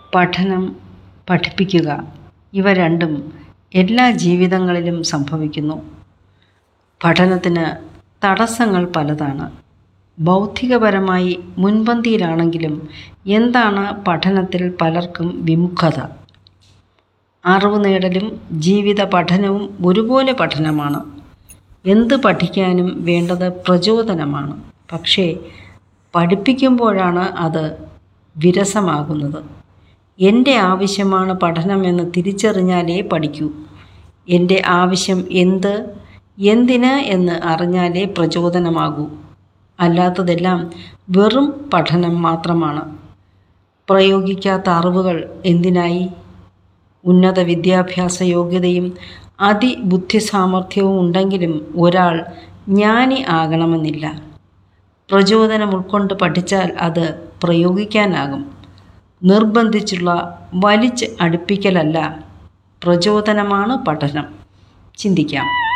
പഠനം പഠിപ്പിക്കുക ഇവ രണ്ടും എല്ലാ ജീവിതങ്ങളിലും സംഭവിക്കുന്നു പഠനത്തിന് തടസ്സങ്ങൾ പലതാണ് ബൗദ്ധികപരമായി മുൻപന്തിയിലാണെങ്കിലും എന്താണ് പഠനത്തിൽ പലർക്കും വിമുഖത അറിവ് നേടലും ജീവിത പഠനവും ഒരുപോലെ പഠനമാണ് എന്ത് പഠിക്കാനും വേണ്ടത് പ്രചോദനമാണ് പക്ഷേ പഠിപ്പിക്കുമ്പോഴാണ് അത് വിരസമാകുന്നത് എൻ്റെ ആവശ്യമാണ് പഠനമെന്ന് തിരിച്ചറിഞ്ഞാലേ പഠിക്കൂ എൻ്റെ ആവശ്യം എന്ത് എന്തിന് എന്ന് അറിഞ്ഞാലേ പ്രചോദനമാകൂ അല്ലാത്തതെല്ലാം വെറും പഠനം മാത്രമാണ് പ്രയോഗിക്കാത്ത അറിവുകൾ എന്തിനായി ഉന്നത വിദ്യാഭ്യാസ യോഗ്യതയും അതിബുദ്ധിസാമർഥ്യവും ഉണ്ടെങ്കിലും ഒരാൾ ജ്ഞാനി ആകണമെന്നില്ല പ്രചോദനം ഉൾക്കൊണ്ട് പഠിച്ചാൽ അത് പ്രയോഗിക്കാനാകും നിർബന്ധിച്ചുള്ള വലിച്ച് അടുപ്പിക്കലല്ല പ്രചോദനമാണ് പഠനം ചിന്തിക്കാം